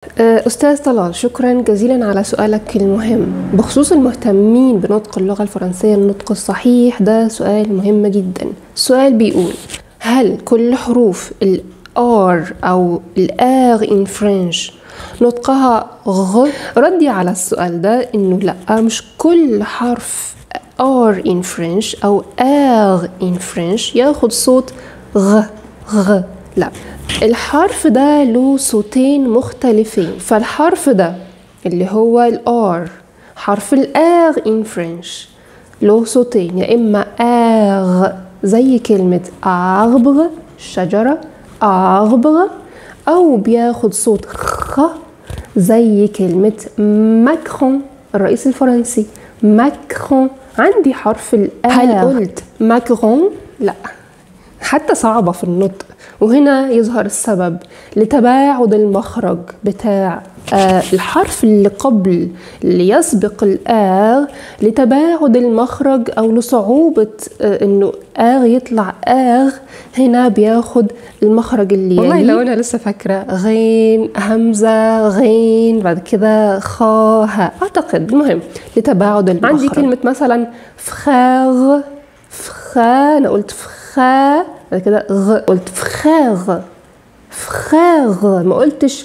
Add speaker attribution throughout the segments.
Speaker 1: أستاذ طلال شكرا جزيلا على سؤالك المهم بخصوص المهتمين بنطق اللغة الفرنسية النطق الصحيح ده سؤال مهم جدا السؤال بيقول هل كل حروف ال R أو ال R in French نطقها غ ردي على السؤال ده إنه لأ مش كل حرف R in French أو R in French ياخد صوت غ غ لا الحرف ده له صوتين مختلفين فالحرف ده اللي هو الار حرف الار in French له صوتين يا إما آغ زي كلمة arbre شجرة arbre أو بياخد صوت خ زي كلمة ماكرون الرئيس الفرنسي ماكرون عندي حرف الآ هل قلت ماكرون؟ لا حتى صعبة في النطق وهنا يظهر السبب لتباعد المخرج بتاع آه الحرف اللي قبل اللي يسبق الآغ لتباعد المخرج أو لصعوبة آه إنه آغ يطلع آغ هنا بياخد المخرج اللي والله يلي. لو أنا لسه فاكرة غين همزة غين بعد كده خا ها أعتقد المهم لتباعد المخرج عندي كلمة مثلا فخاغ فخا أنا قلت فخا بعد كده غ قلت فخاغ فخاغ ما قلتش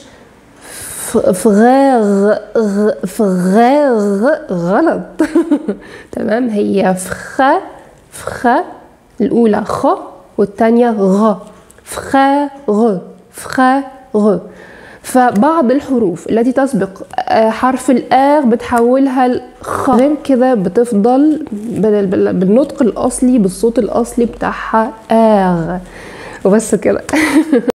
Speaker 1: فغاغ فغاغ غلط تمام هي فخا فخا الأولى خ والثانية غ فخاغ فخاغ فبعض الحروف التي تسبق حرف الآغ بتحولها لخ غير كده بتفضل بالنطق الأصلي بالصوت الأصلي بتاعها آغ وبس كده